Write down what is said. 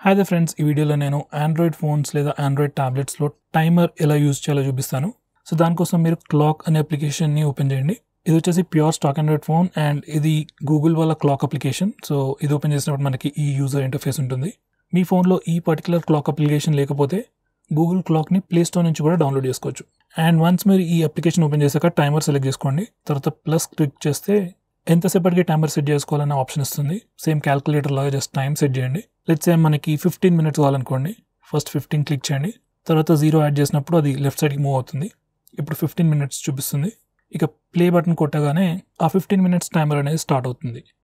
hi the friends ఈ వీడియోలో నేను ఆండ్రాయిడ్ ఫోన్స్ లేదా ఆండ్రాయిడ్ ట్యాబ్లెట్స్లో టైమర్ ఎలా యూజ్ చేయాలో చూపిస్తాను సో దానికోసం మీరు క్లాక్ అనే అప్లికేషన్ని ఓపెన్ చేయండి ఇది వచ్చేసి pure stock Android phone and ఇది గూగుల్ వాళ్ళ క్లాక్ అప్లికేషన్ సో ఇది ఓపెన్ చేసినప్పుడు మనకి ఈ యూజర్ ఇంటర్ఫేస్ ఉంటుంది మీ ఫోన్లో ఈ పర్టికులర్ క్లాక్ అప్లికేషన్ లేకపోతే గూగుల్ క్లాక్ని ప్లే స్టోర్ నుంచి కూడా డౌన్లోడ్ చేసుకోవచ్చు అండ్ వన్స్ మీరు ఈ అప్లికేషన్ ఓపెన్ చేశాక టైమర్ సెలెక్ట్ చేసుకోండి తర్వాత ప్లస్ క్లిక్ చేస్తే ఎంతసేపటికి టైమర్ సెట్ చేసుకోవాలన్న ఆప్షన్ ఇస్తుంది సేమ్ క్యాల్కులేటర్ లాగా జస్ట్ టైం సెట్ చేయండి లెట్స్ సేమ్ మనకి fifteen minutes కావాలనుకోండి first fifteen click చేయండి తర్వాత జీరో యాడ్ చేసినప్పుడు అది లెఫ్ట్ సైడ్కి మూవ్ అవుతుంది ఇప్పుడు ఫిఫ్టీన్ మినిట్స్ చూపిస్తుంది ఇక ప్లే బటన్ కొట్టగానే ఆ ఫిఫ్టీన్ మినిట్స్ టైమర్ అనేది స్టార్ట్ అవుతుంది